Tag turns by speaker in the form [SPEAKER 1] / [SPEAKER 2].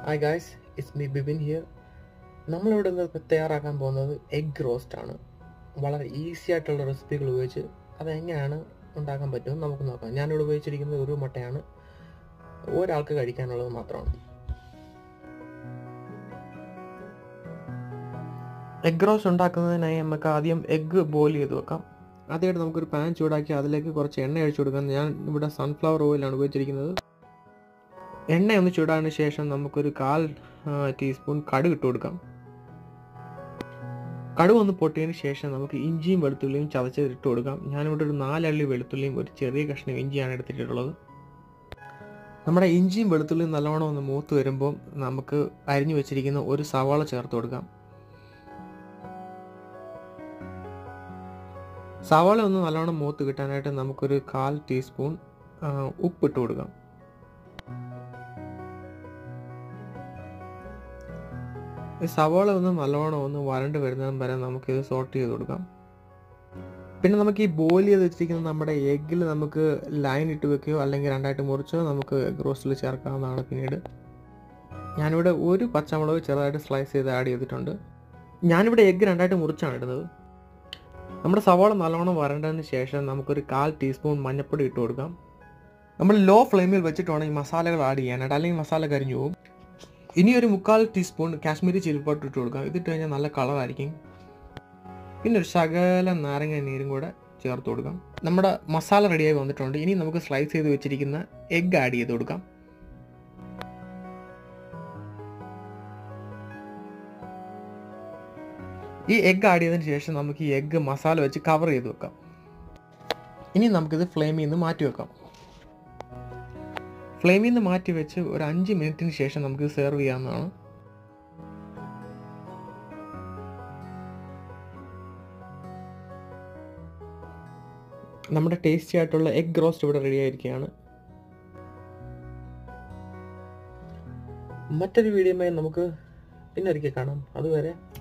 [SPEAKER 1] hi guys it's me Bibin here നമ്മളിവിടെ നിന്ന് തയ്യാറാക്കാൻ പോകുന്നത് എഗ് റോസ്റ്റ് ആണ് വളരെ ഈസി ആയിട്ടുള്ള റെസിപ്പികൾ ഉപയോഗിച്ച് അതെങ്ങനെയാണ് ഉണ്ടാക്കാൻ പറ്റുമെന്ന് നമുക്ക് നോക്കാം ഞാനിവിടെ ഉപയോഗിച്ചിരിക്കുന്നത് ഒരു മുട്ടയാണ് ഒരാൾക്ക് കഴിക്കാനുള്ളത് മാത്രമാണ് എഗ് റോസ്റ്റ് ഉണ്ടാക്കുന്നതിനായി നമുക്ക് ആദ്യം എഗ്ഗ് ബോയിൽ ചെയ്ത് വെക്കാം ആദ്യമായിട്ട് നമുക്കൊരു പാൻ ചൂടാക്കി അതിലേക്ക് കുറച്ച് എണ്ണ ഒഴിച്ചു കൊടുക്കാം ഞാൻ ഇവിടെ സൺഫ്ലവർ ഓയിലാണ് ഉപയോഗിച്ചിരിക്കുന്നത് എണ്ണ ഒന്ന് ചൂടാതിന് ശേഷം നമുക്കൊരു കാൽ ടീസ്പൂൺ കടുക് ഇട്ട് കൊടുക്കാം കടുക് ഒന്ന് പൊട്ടിയതിന് ശേഷം നമുക്ക് ഇഞ്ചിയും വെളുത്തുള്ളിയും ചതച്ചത് ഇട്ട് കൊടുക്കാം ഞാനിവിടെ ഒരു നാലള്ളി വെളുത്തുള്ളിയും ഒരു ചെറിയ കഷ്ണം ഇഞ്ചിയാണ് എടുത്തിട്ടുള്ളത് നമ്മുടെ ഇഞ്ചിയും വെളുത്തുള്ളിയും നല്ലോണം ഒന്ന് മൂത്ത് വരുമ്പോൾ നമുക്ക് അരിഞ്ഞു വെച്ചിരിക്കുന്ന ഒരു സവാള ചേർത്ത് കൊടുക്കാം സവാള ഒന്ന് നല്ലോണം മൂത്ത് കിട്ടാനായിട്ട് നമുക്കൊരു കാൽ ടീസ്പൂൺ ഉപ്പ് ഇട്ട് കൊടുക്കാം ഈ സവാള ഒന്ന് നല്ലോണം ഒന്ന് വരണ്ട് വരുന്നതും വരെ നമുക്കിത് സോട്ട് ചെയ്ത് കൊടുക്കാം പിന്നെ നമുക്ക് ഈ ബോയിൽ ചെയ്ത് വെച്ചിരിക്കുന്ന നമ്മുടെ എഗ്ഗിൽ നമുക്ക് ലൈൻ ഇട്ട് വെക്കുകയോ അല്ലെങ്കിൽ രണ്ടായിട്ട് മുറിച്ചോ നമുക്ക് എഗ് റോസ്റ്റിൽ ചേർക്കാവുന്നതാണ് പിന്നീട് ഞാനിവിടെ ഒരു പച്ചമുളക് ചെറുതായിട്ട് സ്ലൈസ് ചെയ്ത് ആഡ് ചെയ്തിട്ടുണ്ട് ഞാനിവിടെ എഗ്ഗ് രണ്ടായിട്ട് മുറിച്ചാണ് ഇടുന്നത് നമ്മുടെ സവാള നല്ലോണം വരണ്ടതിന് ശേഷം നമുക്കൊരു കാൽ ടീസ്പൂൺ മഞ്ഞൾപ്പൊടി ഇട്ട് കൊടുക്കാം നമ്മൾ ലോ ഫ്ലെയിമിൽ വെച്ചിട്ട് വേണം ഈ മസാലകൾ ആഡ് ചെയ്യാനായിട്ട് അല്ലെങ്കിൽ മസാല കരിഞ്ഞു പോകും ഇനി ഒരു മുക്കാൽ ടീസ്പൂൺ കാശ്മീരി ചില്ലി പൗഡർ ഇട്ട് കൊടുക്കാം ഇതിട്ട് കഴിഞ്ഞാൽ നല്ല കളറായിരിക്കും പിന്നെ ഒരു ശകല നാരങ്ങ നീരും കൂടെ ചേർത്ത് കൊടുക്കാം നമ്മുടെ മസാല റെഡിയായി വന്നിട്ടുണ്ട് ഇനി നമുക്ക് സ്ലൈസ് ചെയ്ത് വെച്ചിരിക്കുന്ന എഗ്ഗ് ആഡ് ചെയ്ത് കൊടുക്കാം ഈ എഗ്ഗ് ആഡ് ചെയ്തതിന് ശേഷം നമുക്ക് ഈ എഗ്ഗ് മസാല വെച്ച് കവർ ചെയ്ത് വെക്കാം ഇനി നമുക്കിത് ഫ്ലെയിമിൽ നിന്ന് മാറ്റി വെക്കാം ഫ്ലെയിമിൽ നിന്ന് മാറ്റി വെച്ച് ഒരു അഞ്ച് മിനിറ്റിന് ശേഷം നമുക്ക് സെർവ് ചെയ്യാവുന്നതാണ് നമ്മുടെ ടേസ്റ്റി ആയിട്ടുള്ള എഗ് റോസ്റ്റ് ഇവിടെ റെഡി ആയിരിക്കുകയാണ് മറ്റൊരു വീഡിയോയുമായി നമുക്ക് പിന്നെ ഒരിക്കൽ കാണാം അതുവരെ